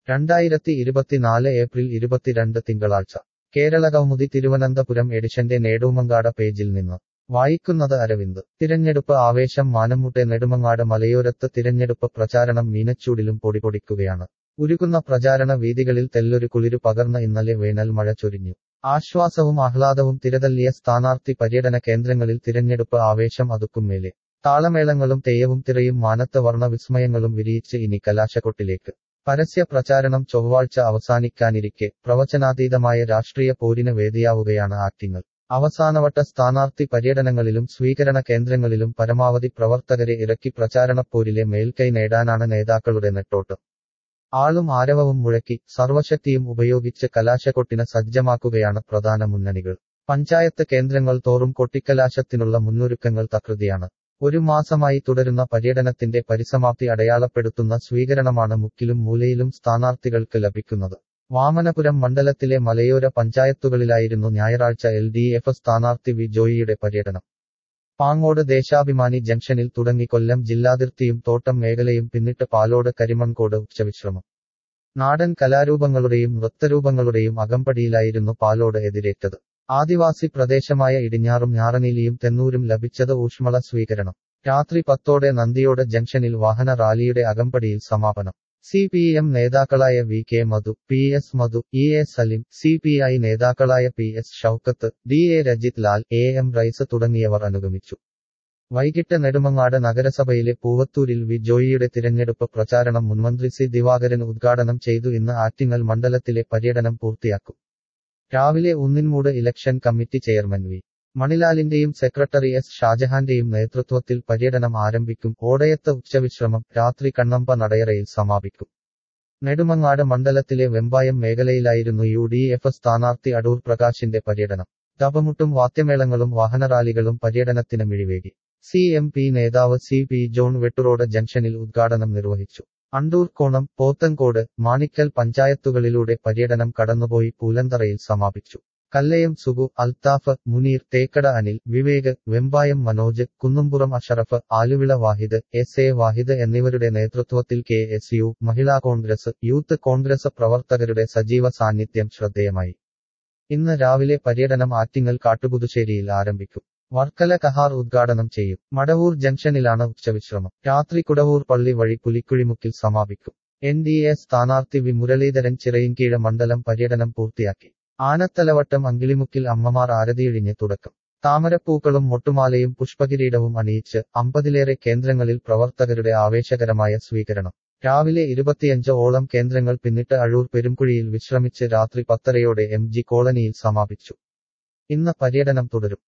രണ്ടായിരത്തി ഇരുപത്തിനാല് ഏപ്രിൽ ഇരുപത്തിരണ്ട് തിങ്കളാഴ്ച കേരള കൗമുദി തിരുവനന്തപുരം എഡിഷന്റെ നേടൂമങ്കാട പേജിൽ നിന്ന് വായിക്കുന്നത് അരവിന്ദ് തിരഞ്ഞെടുപ്പ് ആവേശം മാനമുട്ടെ നെടുമങ്ങാട് മലയോരത്ത് തിരഞ്ഞെടുപ്പ് പ്രചാരണം മീനച്ചൂടിലും പൊടിപൊടിക്കുകയാണ് ഉരുകുന്ന പ്രചാരണ വീതികളിൽ തെല്ലൊരു കുളിരു പകർന്ന ഇന്നലെ വേനൽ മഴ ചൊരിഞ്ഞു ആശ്വാസവും ആഹ്ലാദവും തിരതല്ലിയ സ്ഥാനാർത്ഥി പര്യടന കേന്ദ്രങ്ങളിൽ തിരഞ്ഞെടുപ്പ് ആവേശം അതുക്കും മേലെ താളമേളങ്ങളും തെയ്യവും തിറയും മാനത്ത് വർണ്ണ വിസ്മയങ്ങളും വിരിയിച്ച് ഇനി കലാശക്കൊട്ടിലേക്ക് പരസ്യ പ്രചാരണം ചൊവ്വാഴ്ച അവസാനിക്കാനിരിക്കെ പ്രവചനാതീതമായ രാഷ്ട്രീയ പോരിന് വേദിയാവുകയാണ് ആറ്റിങ്ങൽ അവസാനവട്ട സ്ഥാനാർത്ഥി പര്യടനങ്ങളിലും സ്വീകരണ കേന്ദ്രങ്ങളിലും പരമാവധി പ്രവർത്തകരെ ഇറക്കി പ്രചാരണപ്പോരിലെ മേൽക്കൈ നേടാനാണ് നേതാക്കളുടെ നെട്ടോട്ടം ആളും ആരവവും മുഴക്കി സർവശക്തിയും ഉപയോഗിച്ച് കലാശക്കൊട്ടിന് സജ്ജമാക്കുകയാണ് പ്രധാന മുന്നണികൾ പഞ്ചായത്ത് കേന്ദ്രങ്ങൾ തോറും കൊട്ടിക്കലാശത്തിനുള്ള മുന്നൊരുക്കങ്ങൾ തകൃതിയാണ് ഒരു മാസമായി തുടരുന്ന പര്യടനത്തിന്റെ പരിസമാപ്തി അടയാളപ്പെടുത്തുന്ന സ്വീകരണമാണ് മുക്കിലും മൂലയിലും സ്ഥാനാർത്ഥികൾക്ക് ലഭിക്കുന്നത് വാമനപുരം മണ്ഡലത്തിലെ മലയോര പഞ്ചായത്തുകളിലായിരുന്നു ഞായറാഴ്ച എൽ ഡി എഫ് സ്ഥാനാർത്ഥി വി ജോയിയുടെ പര്യടനം പാങ്ങോട് ദേശാഭിമാനി ജംഗ്ഷനിൽ തുടങ്ങി കൊല്ലം ജില്ലാതിർത്തിയും തോട്ടം മേഖലയും പിന്നിട്ട് പാലോട് കരിമൺകോട് ഉച്ചവിശ്രമം നാടൻ കലാരൂപങ്ങളുടെയും നൃത്തരൂപങ്ങളുടെയും അകമ്പടിയിലായിരുന്നു പാലോട് എതിരേറ്റത് ആദിവാസി പ്രദേശമായ ഇടിഞ്ഞാറും ഞാറനീലിയും തെന്നൂരും ലഭിച്ചത് ഊഷ്മള സ്വീകരണം രാത്രി പത്തോടെ നന്ദിയോട് ജംഗ്ഷനിൽ വാഹന റാലിയുടെ അകമ്പടിയിൽ സമാപനം സി പി എം നേതാക്കളായ V K Madhu P S Madhu E A Salim C P I നേതാക്കളായ P S Shoukath D A Rajith Lal A M Rais തുടങ്ങിയവർ അനുഗമിച്ചു വൈകിട്ട് നെടുമങ്ങാട് നഗരസഭയിലെ പൂവത്തൂരിൽ വി ജോയിയുടെ തിരഞ്ഞെടുപ്പ് പ്രചാരണം മുൻമന്ത്രി സി ദിവാകരൻ ഉദ്ഘാടനം ചെയ്തു ഇന്ന് ആറ്റിങ്ങൽ മണ്ഡലത്തിലെ പര്യടനം പൂർത്തിയാക്കും രാവിലെ Unninmood election committee chairman V മണിലാലിന്റെയും സെക്രട്ടറി എസ് ഷാജഹാന്റെയും നേതൃത്വത്തിൽ പര്യടനം ആരംഭിക്കും ഓടയത്ത് ഉച്ചവിശ്രമം രാത്രി കണ്ണമ്പ നടയറയിൽ സമാപിക്കും നെടുമങ്ങാട് മണ്ഡലത്തിലെ വെമ്പായം മേഖലയിലായിരുന്നു യു ഡി എഫ് സ്ഥാനാർത്ഥി അടൂർ പ്രകാശിന്റെ പര്യടനം തപമുട്ടും വാദ്യമേളങ്ങളും വാഹനറാലികളും പര്യടനത്തിന് മിഴിവേകി സി എം പി നേതാവ് സി പി ജോൺ വെട്ടുറോഡ് ജംഗ്ഷനിൽ ഉദ്ഘാടനം നിർവഹിച്ചു അണ്ടൂർക്കോണം പോത്തൻകോട് മാണിക്കൽ പഞ്ചായത്തുകളിലൂടെ പര്യടനം കടന്നുപോയി പൂലന്തറയിൽ സമാപിച്ചു കല്ലയം സുഗു അൽത്താഫ് മുനീർ തേക്കട അനിൽ വിവേക് വെമ്പായം മനോജ് കുന്നുംപുറം അഷറഫ് ആലുവിള വാഹിദ് എസ് എ വാഹിദ് എന്നിവരുടെ നേതൃത്വത്തിൽ K S U Mahila Congress youth Congress പ്രവർത്തകരുടെ സജീവ സാന്നിധ്യം ശ്രദ്ധേയമായി ഇന്ന് രാവിലെ പര്യടനം ആറ്റിങ്ങൽ കാട്ടുപുതുശ്ശേരിയിൽ ആരംഭിക്കും വർക്കല കഹാർ ഉദ്ഘാടനം ചെയ്യും മടവൂർ ജംഗ്ഷനിലാണ് ഉച്ചവിശ്രമം രാത്രി കുടവൂർ പള്ളി വഴി പുലിക്കുഴിമുക്കിൽ സമാപിക്കും എൻ ഡി എ സ്ഥാനാർത്ഥി വി മുരളീധരൻ ചിറയിൻകീഴ മണ്ഡലം പര്യടനം പൂർത്തിയാക്കി ആനത്തലവട്ടം അങ്കിളിമുക്കിൽ അമ്മമാർ ആരതിയിഴിഞ്ഞ് തുടക്കം താമരപ്പൂക്കളും മൊട്ടുമാലയും പുഷ്പകിരീടവും അണിയിച്ച് അമ്പതിലേറെ കേന്ദ്രങ്ങളിൽ പ്രവർത്തകരുടെ ആവേശകരമായ സ്വീകരണം രാവിലെ ഇരുപത്തിയഞ്ച് ഓളം കേന്ദ്രങ്ങൾ പിന്നിട്ട് അഴൂർ പെരുംകുഴിയിൽ വിശ്രമിച്ച് രാത്രി പത്തരയോടെ എം ജി കോളനിയിൽ സമാപിച്ചു ഇന്ന് പര്യടനം തുടരും